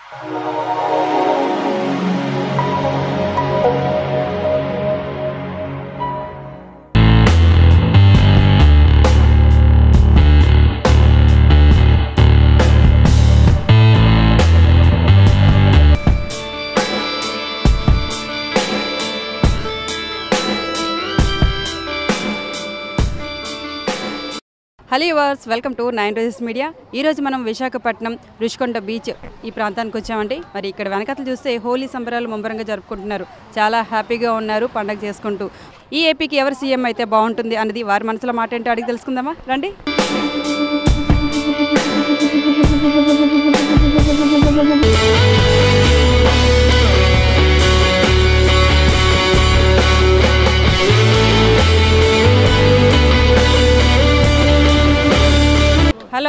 Hello yours welcome to nine roses media ఈరోజు మనం Visakhapatnam Rushikonda beach ఈ ప్రాంతానికి వచ్చామండి మరి ఇక్కడ వెనకతలు చూస్తే హోలీ సంబరాలు ముమ్మరంగా జరుపుకుంటున్నారు చాలా హ్యాపీగా ఉన్నారు పండగ చేసుకుంటూ ఈ ఏపీకి ఎవరు సీఎం అయితే బాగుంటుంది అన్నది వారి మనసులో మాట ఏంటో అడిగి తెలుసుకుందామా రండి హలో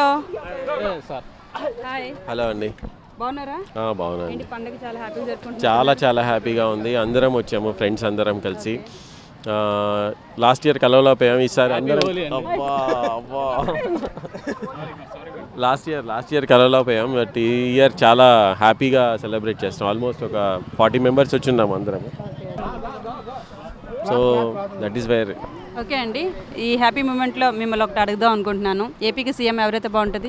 హాయ్ హలో అండి బాగున్నారా ఆ, బాగున్నాను ఏంటి పండగ చాలా హ్యాపీగా జరుపుకుంటున్నారు చాలా చాలా హ్యాపీగా ఉంది అందరం వచ్చాము ఫ్రెండ్స్ అందరం కలిసి లాస్ట్ ఇయర్ కలవలేకపోయాము ఈసారి అందరం అబ్బా అబ్బా లాస్ట్ ఇయర్ లాస్ట్ ఇయర్ కలవలేకపోయాం బట్ ఈ ఇయర్ చాలా హ్యాపీగా సెలబ్రేట్ చేస్తాం ఆల్మోస్ట్ ఒక ఫార్టీ మెంబర్స్ వచ్చున్నాం అందరం so that is where okay అండి ఈ హ్యాపీ మూమెంట్లో మిమ్మల్ని ఒకటి అడుగుదాం అనుకుంటున్నాను ఏపీకి సీఎం ఎవరైతే బాగుంటుంది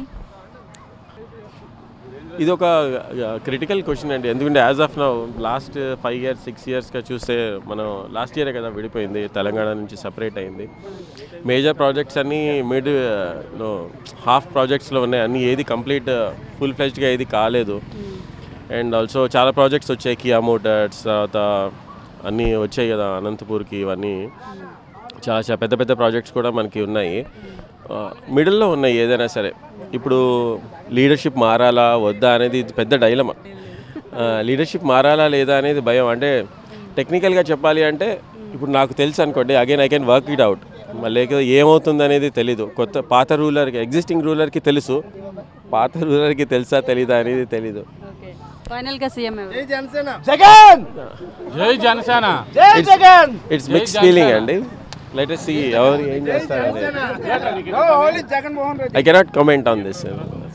ఇది ఒక క్రిటికల్ క్వశ్చన్ అండి ఎందుకంటే as of now last five years six ఇయర్స్గా చూస్తే మనం లాస్ట్ ఇయరే కదా విడిపోయింది తెలంగాణ నుంచి సపరేట్ అయింది మేజర్ ప్రాజెక్ట్స్ అన్నీ మిడ్ లో హాఫ్ ప్రాజెక్ట్స్లో ఉన్నాయి అన్నీ ఏది కంప్లీట్ ఫుల్ ఫ్లెజ్డ్గా ఏది కాలేదు అండ్ ఆల్సో చాలా ప్రాజెక్ట్స్ వచ్చాయి కియా మోటార్స్ తర్వాత అన్నీ వచ్చాయి కదా అనంతపూర్కి ఇవన్నీ చాలా చాలా పెద్ద పెద్ద ప్రాజెక్ట్స్ కూడా మనకి ఉన్నాయి మిడిల్లో ఉన్నాయి ఏదైనా సరే ఇప్పుడు లీడర్షిప్ మారాలా వద్దా అనేది ఇది పెద్ద డైలమా లీడర్షిప్ మారాలా లేదా అనేది భయం అంటే టెక్నికల్గా చెప్పాలి అంటే ఇప్పుడు నాకు తెలుసు అనుకోండి again I can work it out మళ్ళీ ఏమవుతుంది అనేది తెలీదు కొత్త పాత రూలర్కి ఎగ్జిస్టింగ్ రూలర్కి తెలుసు పాత రూలర్కి తెలుసా తెలీదా అనేది తెలీదు ఓకే ఫైనల్గా సీఎం ఎవరు జగన్ జై జనసేన జై జగన్ ఇట్స్ మిక్స్ ఫీలింగ్ అండి లెట్ సి ఎవరు ఏం చేస్తారు only Jagan Mohan Reddy I cannot comment on this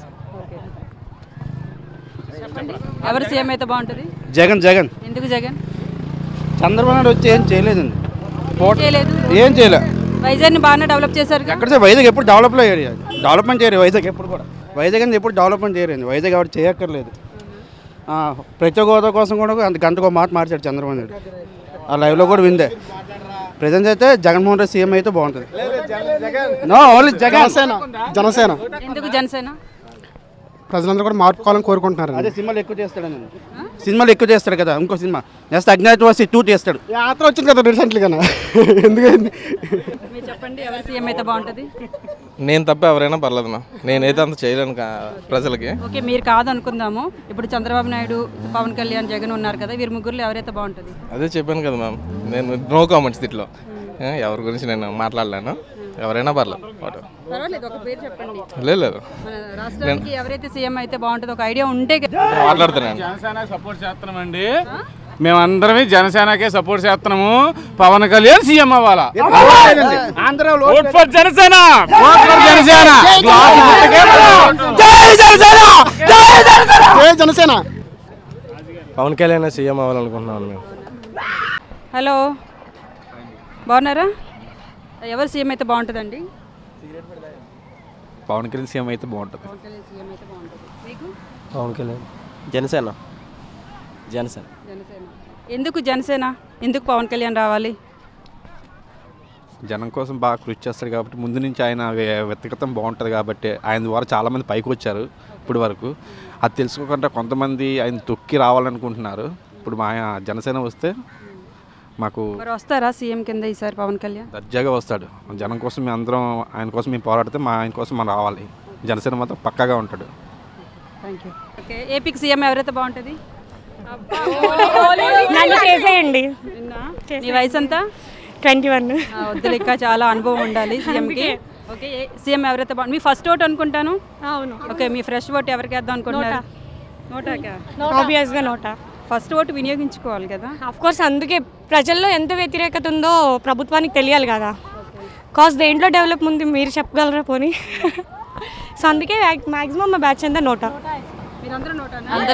చెప్పండి ఎవరు సీఎం అయితే బాగుంటుంది జగన్ జగన్ ఎందుకు జగన్ చంద్రబాబు నాయుడు వచ్చి ఏం చేయలేదండి ఏం చేయలేదు ఏం చేయలే వైజాగ్ని బాగానే డెవలప్ చేశారు ఎక్కడ సార్ వైజాగ్ ఎప్పుడు డెవలప్ ఏరియా అది డెవలప్మెంట్ చేయరు వైజాగ్ ఎప్పుడు కూడా వైజాగ్ అనేది ఎప్పుడు డెవలప్మెంట్ చేయరండి వైజాగ్ ఎవరు చేయక్కర్లేదు ఆ, ప్రత్యేక హోదా కోసం కూడా అంత గంటకు ఒక మాట మార్చాడు చంద్రబాబు నాయుడు ఆ లైవ్లో కూడా విందే ప్రజెంట్ అయితే జగన్మోహన్ రెడ్డి సీఎం అయితే బాగుంటుంది నో ఓన్లీ జగన్ జనసేన జనసేన ఎందుకు జనసేన ప్రజలందరూ కూడా మార్పు కావాలని కోరుకుంటున్నారు అదే సినిమాలు ఎక్కువ చేస్తాడని సినిమాలు ఎక్కువ చేస్తాడు కదా ఇంకో సినిమా నెక్స్ట్ అజ్ఞాతవాసి టూ చేస్తాడు యాత్ర వచ్చింది కదా రీసెంట్లీగా ఎందుకని మీరు చెప్పండి ఎవరు సీఎం అయితే బాగుంటుంది నేను తప్ప ఎవరైనా పర్లేదు మా నేనైతే అంత చేయలేను కా- ప్రజలకి ఓకే మీరు కాదు అనుకుందాము ఇప్పుడు చంద్రబాబు నాయుడు పవన్ కళ్యాణ్ జగన్ ఉన్నారు కదా వీరి ముగ్గురులో ఎవరైతే బాగుంటుంది అదే చెప్పాను కదా మ్యామ్ నేను నో కామెంట్స్ దీంట్లో ఏ, ఎవరి గురించి నేను మాట్లాడలేను ఎవరైనా పర్లేదు వాట్ పర్వాలేదు ఒక పేరు చెప్పండి లేదు లేదు మన రాష్ట్రానికి ఎవరైతే సీఎం అయితే బాగుంటుందో ఒక ఐడియా ఉంటే కదా. మాట్లాడుతున్నాను జనసేన సపోర్ట్ చేస్తున్నామండి మేమందరమే జనసేనకే సపోర్ట్ చేస్తున్నాము పవన్ కళ్యాణ్ సీఎం అవ్వాలా ఆంధ్రాలో vote for Janasena vote for Janasena glass గుర్తుకే మనం. జై జనసేన పవన్ కళ్యాణ్ సీఎం అవ్వాలనుకుంటున్నాను మేము హలో బాగున్నారా ఎవరు సీఎం అయితే బాగుంటుందండి పవన్ కళ్యాణ్ సీఎం అయితే బాగుంటుంది పవన్ కళ్యాణ్ సీఎం అయితే బాగుంటుంది మీకు పవన్ కళ్యాణ్ జనసేన జనసేన జనసేన ఎందుకు జనసేన ఎందుకు పవన్ కళ్యాణ్ రావాలి జనం కోసం బాగా కృషి చేస్తాడు కాబట్టి ముందు నుంచి ఆయన వ్య- వ్యక్తిగతం బాగుంటుంది కాబట్టి ఆయన ద్వారా చాలామంది పైకి వచ్చారు ఇప్పుడు వరకు అది తెలుసుకోకుండా కొంతమంది ఆయన తొక్కి రావాలనుకుంటున్నారు ఇప్పుడు మా జనసేన వస్తే మాకు మరి వస్తారా సీఎం కింద ఈసారి పవన్ కళ్యాణ్ దర్జాగా వస్తాడు జనం కోసం మేము అందరం ఆయన కోసం మేము పోరాడితే మా ఆయన కోసం మనం రావాలి జనసేన మాత్రం పక్కాగా ఉంటాడు థ్యాంక్ యూ ఓకే ఏపీకి సీఎం ఎవరైతే బాగుంటుంది నన్ను చేసేయండి నీ వయసు ఎంత ట్వంటీ వన్ ఆ, వద్దులే ఇంకా చాలా అనుభవం ఉండాలి సీఎంకి ఓకే ఏ- సీఎం ఎవరైతే బాగుంది మీ ఫస్ట్ ఓట్ అనుకుంటాను అవును ఓకే మీ ఫ్రెష్ ఓట్ ఎవరికి వేద్దాం అనుకుంటున్నారు నోటాకా ఆబ్వియస్గా నోటా ఫస్ట్ ఓటు వినియోగించుకోవాలి కదా అఫ్ కోర్స్ అందుకే ప్రజల్లో ఎంత వ్యతిరేకత ఉందో ప్రభుత్వానికి తెలియాలి కదా కాజ్ దేంట్లో డెవలప్ ఉంది మీరు చెప్పగలరా పోనీ సో అందుకే మ్యాక్సిమం మా బ్యాచ్ అంతా నోటా మీరందరూ నోటానా అందరూ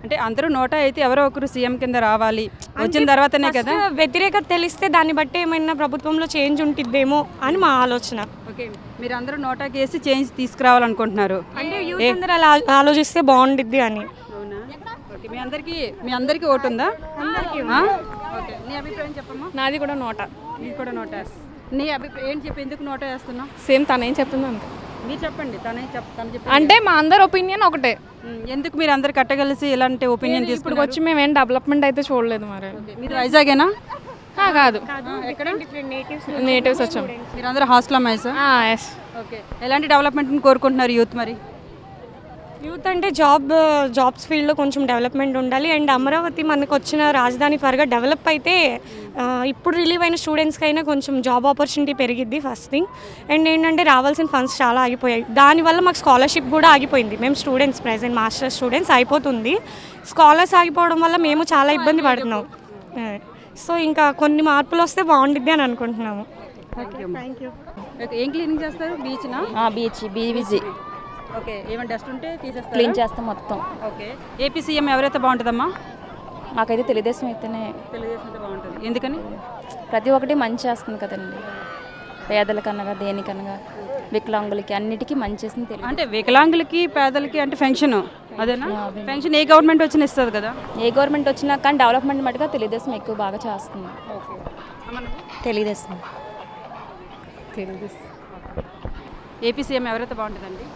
అంటే అందరూ నోటా అయితే ఎవరో ఒకరు సీఎం కింద రావాలి వచ్చిన తర్వాతనే First కదా వ్యతిరేకత తెలిస్తే దాన్ని బట్టి ఏమైనా ప్రభుత్వంలో చేంజ్ ఉంటుందేమో అని మా ఆలోచన ఓకే మీరు అందరూ నోటాకి వేసి చేంజ్ తీసుకురావాలనుకుంటున్నారు అంటే యూత్ అందరూ అలా ఆలోచిస్తే బాగుండిద్ది అని అవునా ఓకే మీ అందరికీ మీ అందరికీ ఓటు ఉందా ఆ? ఓకే నీ అభిప్రాయం చెప్పమ్మా నాది కూడా నోట నీకు కూడా నోటా నీ అభిప్రాయం ఏంటి చెప్పి ఎందుకు నోటా వేస్తున్నావు సేమ్ తనేం చెప్తుంది అంతే మీరు చెప్పండి తనే చెప్ తను చెప్పి అంటే మా అందరి ఒపీనియన్ ఒకటే ఎందుకు మీరు అందరు కట్టగలిసి ఇలాంటి ఒపీనియన్ ఇప్పుడు తీసుకుని వచ్చి మేము ఏం డెవలప్మెంట్ అయితే చూడలేదు మరి మీరు వైజాగేనా ఆ, కాదు ఎక్కడ నేటివ్స్ వచ్చాం మీరు అందరూ హాస్టల్ అమ్మాయి సార్ ఎస్ ఓకే ఎలాంటి డెవలప్మెంట్ని కోరుకుంటున్నారు యూత్ మరి యూత్ అంటే జాబ్ జాబ్స్ ఫీల్డ్లో కొంచెం డెవలప్మెంట్ ఉండాలి అండ్ అమరావతి మనకు వచ్చిన రాజధాని త్వరగా డెవలప్ అయితే ఆ, ఇప్పుడు రిలీవ్ అయిన స్టూడెంట్స్కి అయినా కొంచెం జాబ్ ఆపర్చునిటీ పెరిగిద్ది ఫస్ట్ థింగ్ అండ్ ఏంటంటే రావాల్సిన ఫండ్స్ చాలా ఆగిపోయాయి దానివల్ల మాకు స్కాలర్షిప్ కూడా ఆగిపోయింది మేము స్టూడెంట్స్ ప్రజెంట్ మాస్టర్ స్టూడెంట్స్ అయిపోతుంది స్కాలర్స్ ఆగిపోవడం వల్ల మేము చాలా ఇబ్బంది పడుతున్నాం సో ఇంకా కొన్ని మార్పులు వస్తే బాగుండిద్ది అని అనుకుంటున్నాము థ్యాంక్ యూ ఓకే ఏం క్లీనింగ్ చేస్తారు బీచ్నా బీచ్ బీవీజీ ఓకే ఏమైనా డస్ట్ ఉంటే తీసేస్తారు క్లీన్ చేస్తాం మొత్తం ఓకే ఏపీ సీఎం ఎవరైతే బాగుంటుందమ్మా మాకైతే తెలుగుదేశం అయితేనే తెలుగుదేశం అయితే బాగుంటుంది ఎందుకని ప్రతి ఒక్కటి మంచి చేస్తుంది కదండి పేదలకనగా దేనికనగా వికలాంగులకి అన్నిటికీ మంచి చేసింది తెలుగు అంటే వికలాంగులకి పేదలకి అంటే పెన్షన్ అదేనా పెన్షన్ ఏ గవర్నమెంట్ వచ్చిన ఇస్తుంది కదా ఏ గవర్నమెంట్ వచ్చినా కానీ డెవలప్మెంట్ మటుగా తెలుగుదేశం ఎక్కువ బాగా చేస్తుంది తెలుగుదేశం తెలుగుదేశం ఏపీ సీఎం ఎవరైతే బాగుంటుందండి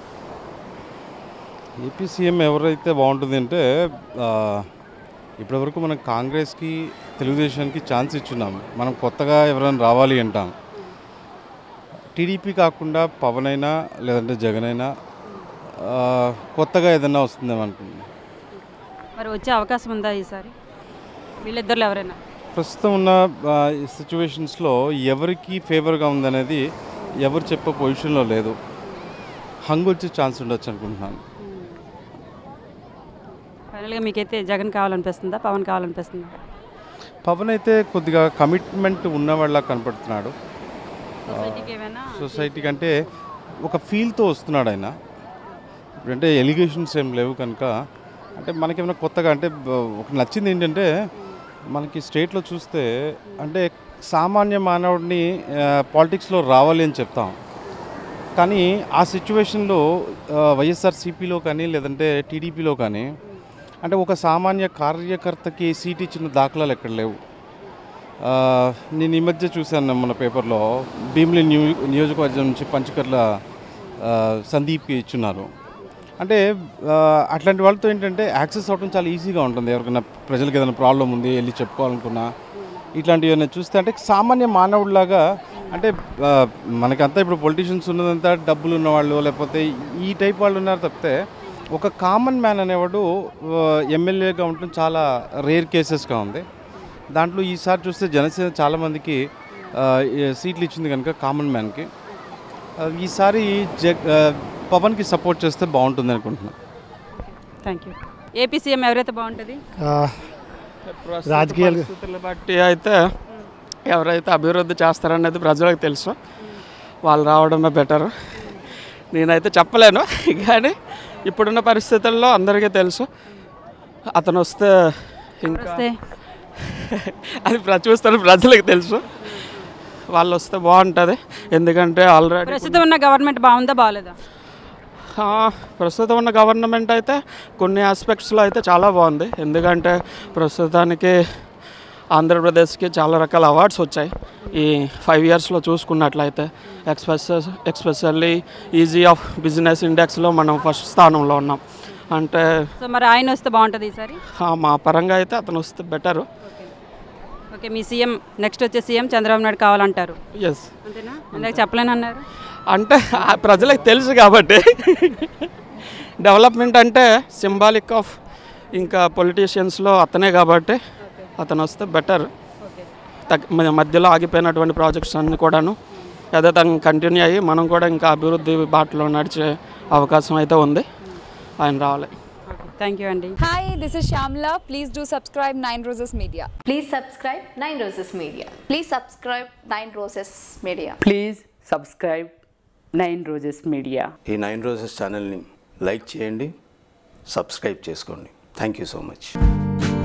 ఏపీ సీఎం ఎవరైతే బాగుంటుంది అంటే ఇప్పటివరకు మనం కాంగ్రెస్కి తెలుగుదేశానికి ఛాన్స్ ఇచ్చున్నాం మనం కొత్తగా ఎవరైనా రావాలి అంటాం టీడీపీ కాకుండా పవన్ అయినా లేదంటే జగన్ అయినా ఆ, కొత్తగా ఏదైనా వస్తుందేమో అనుకుంటున్నాం మరి వచ్చే అవకాశం ఉందా ఈసారి వీళ్ళిద్దరు ఎవరైనా ప్రస్తుతం ఉన్న సిచ్యువేషన్స్లో ఎవరికి ఫేవర్గా ఉందనేది ఎవరు చెప్పే పొజిషన్లో లేదు హంగు వచ్చే ఛాన్స్ ఉండొచ్చు అనుకుంటున్నాను ఫైనల్గా మీకైతే జగన్ కావాలనిపిస్తుందా పవన్ కావాలనిపిస్తుందా పవన్ అయితే కొద్దిగా కమిట్మెంట్ ఉన్నవాళ్ళ కనపడుతున్నాడు సొసైటీకి ఏమైనా సొసైటీ కంటే ఒక ఫీల్తో వస్తున్నాడు ఆయన ఇప్పుడంటే ఎలిగేషన్స్ ఏం లేవు కనుక అంటే మనకేమైనా కొత్తగా అంటే బ- ఒక నచ్చింది ఏంటంటే మనకి స్టేట్లో చూస్తే అంటే సామాన్య మానవుడిని పాలిటిక్స్లో రావాలి అని చెప్తాం కానీ ఆ సిచ్యువేషన్లో వైఎస్ఆర్సీపీలో కానీ లేదంటే టీడీపీలో కానీ అంటే ఒక సామాన్య కార్యకర్తకి సీట్ ఇచ్చిన దాఖలాలు ఎక్కడ లేవు ఆ, నేను ఈ మధ్య చూశాను మన పేపర్లో భీమిలి న్యూ నియోజకవర్గం నుంచి పంచకర్ల ఆ, సందీప్కి ఇచ్చున్నారు అంటే ఆ, అట్లాంటి వాళ్ళతో ఏంటంటే యాక్సెస్ అవ్వడం చాలా ఈజీగా ఉంటుంది ఎవరికైనా ప్రజలకు ఏదైనా ప్రాబ్లం ఉంది వెళ్ళి చెప్పుకోవాలనుకున్నా ఇట్లాంటివి ఏమైనా చూస్తే అంటే సామాన్య మానవుడిలాగా అంటే ఆ, మనకంతా ఇప్పుడు పొలిటీషియన్స్ ఉన్నదంతా డబ్బులు ఉన్నవాళ్ళు లేకపోతే ఈ టైప్ వాళ్ళు ఉన్నారు తప్పితే ఒక కామన్ మ్యాన్ అనేవాడు ఎమ్మెల్యేగా ఉండటం చాలా రేర్ కేసెస్గా ఉంది దాంట్లో ఈసారి చూస్తే జనసేన చాలామందికి ఆ, ఈ సీట్లు ఇచ్చింది కనుక కామన్ మ్యాన్కి ఆ, ఈసారి జగ్ ఆ, పవన్కి సపోర్ట్ చేస్తే బాగుంటుంది అనుకుంటున్నాను థ్యాంక్ యూ ఏపీ సీఎం ఎవరైతే బాగుంటుంది రాజకీయాలు పరిస్థితులు బట్టి అయితే ఎవరైతే అభివృద్ధి చేస్తారనేది ప్రజలకు తెలుసు వాళ్ళు రావడమే బెటర్ నేనైతే చెప్పలేను కానీ ఇప్పుడున్న పరిస్థితుల్లో అందరికీ తెలుసు అతను వస్తే ఇంకా వస్తే అది ప్ర- చూస్తున్న ప్రజలకు తెలుసు వాళ్ళు వస్తే బాగుంటుంది ఎందుకంటే ఆల్రెడీ ప్రస్తుతం ఉన్న గవర్నమెంట్ బాగుందా బాగాలేదా ఆ, ప్రస్తుతం ఉన్న గవర్నమెంట్ అయితే కొన్ని ఆస్పెక్ట్స్లో అయితే చాలా బాగుంది ఎందుకంటే ప్రస్తుతానికి ఆంధ్రప్రదేశ్కి చాలా రకాల అవార్డ్స్ వచ్చాయి ఈ ఫైవ్ ఇయర్స్లో చూసుకున్నట్లయితే ఎక్స్పెస్ ఎక్స్పెషల్లీ ఈజీ ఆఫ్ బిజినెస్ ఇండెక్స్లో మనం ఫస్ట్ స్థానంలో ఉన్నాం అంటే సో మరి ఆయన వస్తే బాగుంటుంది ఈసారి ఆ, మా పరంగా అయితే అతను వస్తే బెటరు ఓకే మీ సీఎం నెక్స్ట్ వచ్చే సీఎం చంద్రబాబు నాయుడు కావాలంటారు ఎస్ అంతేనా ఇందాక చెప్పలేనన్నారు అంటే ఆ ప్రజలకు తెలుసు కాబట్టి డెవలప్మెంట్ అంటే సింబాలిక్ ఆఫ్ ఇంకా పొలిటీషియన్స్లో అతనే కాబట్టి అతను వస్తే బెటర్ మధ్యలో ఆగిపోయినటువంటి ప్రాజెక్ట్స్ అన్ని కూడాను యథాతంగా కంటిన్యూ అయ్యి మనం కూడా ఇంకా అభివృద్ధి బాటలో నడిచే అవకాశం అయితే ఉంది ఆయన రావాలి థ్యాంక్ యూ అండి Hi, this is Shamla. Please do subscribe Nine Roses Media. Please subscribe Nine Roses Media. Please subscribe Nine Roses Media. Please subscribe nine roses media ఈ నైన్ రోజెస్ ఛానల్ని లైక్ చేయండి సబ్స్క్రైబ్ చేసుకోండి thank you so much